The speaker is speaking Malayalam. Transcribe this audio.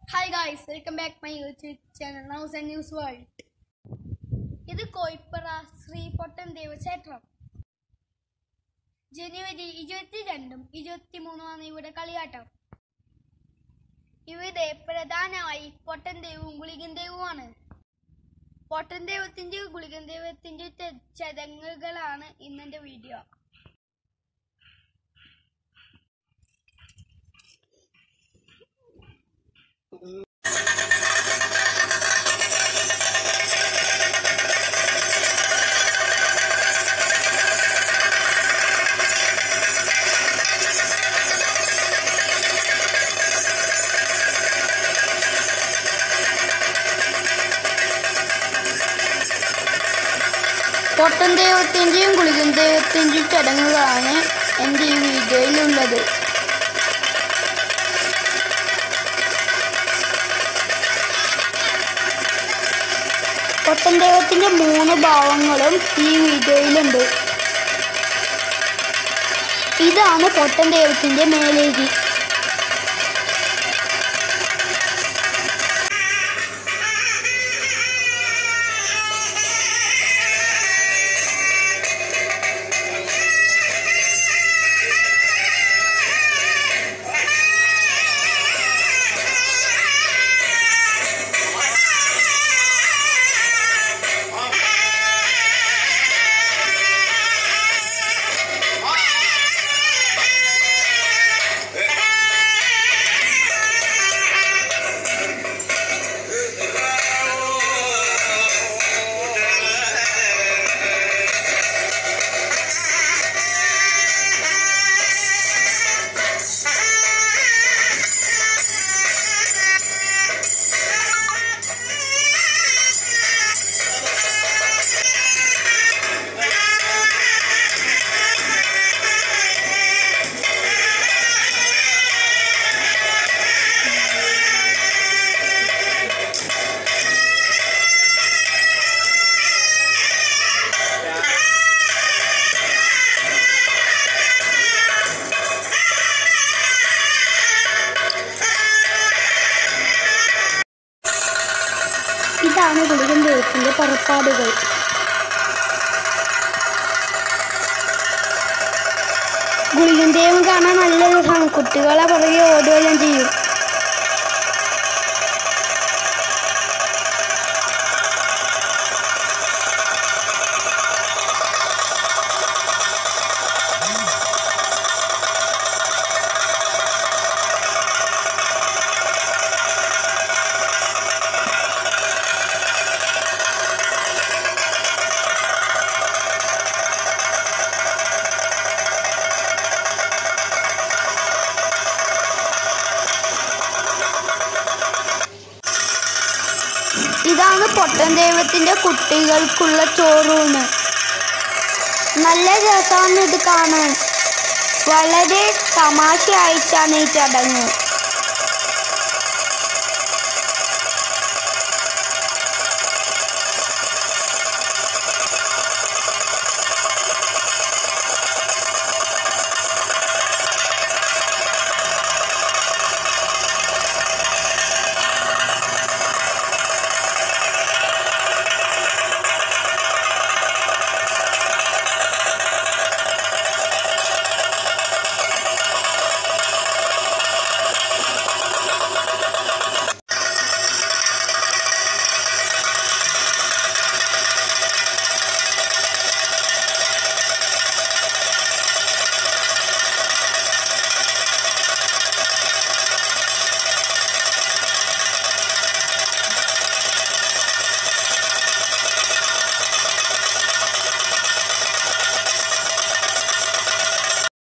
hi guys welcome back my YouTube channel nows and news world ഇത് കോയിപ്പറ ശ്രീ പൊട്ടൻ ദേവക്ഷേത്രം ജനുവരി ഇരുപത്തിരണ്ടും ഇരുപത്തി മൂന്നുമാണ് ഇവിടെ കളിയാട്ടം ഇവിടെ പ്രധാനമായി പൊട്ടൻ ദേവും ഗുളികൻ ദേവുമാണ് പൊട്ടൻ ദൈവത്തിന്റെ ഗുളികൻ ദൈവത്തിന്റെ ച- ചടങ്ങുകളാണ് ഇന്നത്തെ വീഡിയോ പൊട്ടൻ ദൈവത്തിന്റെയും ഗുളികൻ ദൈവത്തിന്റെയും ചടങ്ങുകളാണ് എൻ്റെ ഈ വീഡിയോയിലുള്ളത് പൊട്ടൻ ദൈവത്തിന്റെ മൂന്ന് ഭാവങ്ങളും ഈ വീഡിയോയിലുണ്ട് ഇതാണ് പൊട്ടൻ ദൈവത്തിന്റെ മേലേരി ഇതാണ് ഗുളികൻ ദൈവത്തിന്റെ പുറപ്പാടുകൾ ഗുളികൻ ദൈവം കാണാൻ നല്ല രസമാണ് കുട്ടികളെ പുറകെ ഓടുകയും ചെയ്യും ഇതാണ് പൊട്ടൻ ദൈവത്തിന്റെ കുട്ടികൾക്കുള്ള ചോറൂണ് നല്ല രസമാണ് ഇത് കാണാൻ വളരെ തമാശയായിട്ടാണ് ഈ ചടങ്ങ്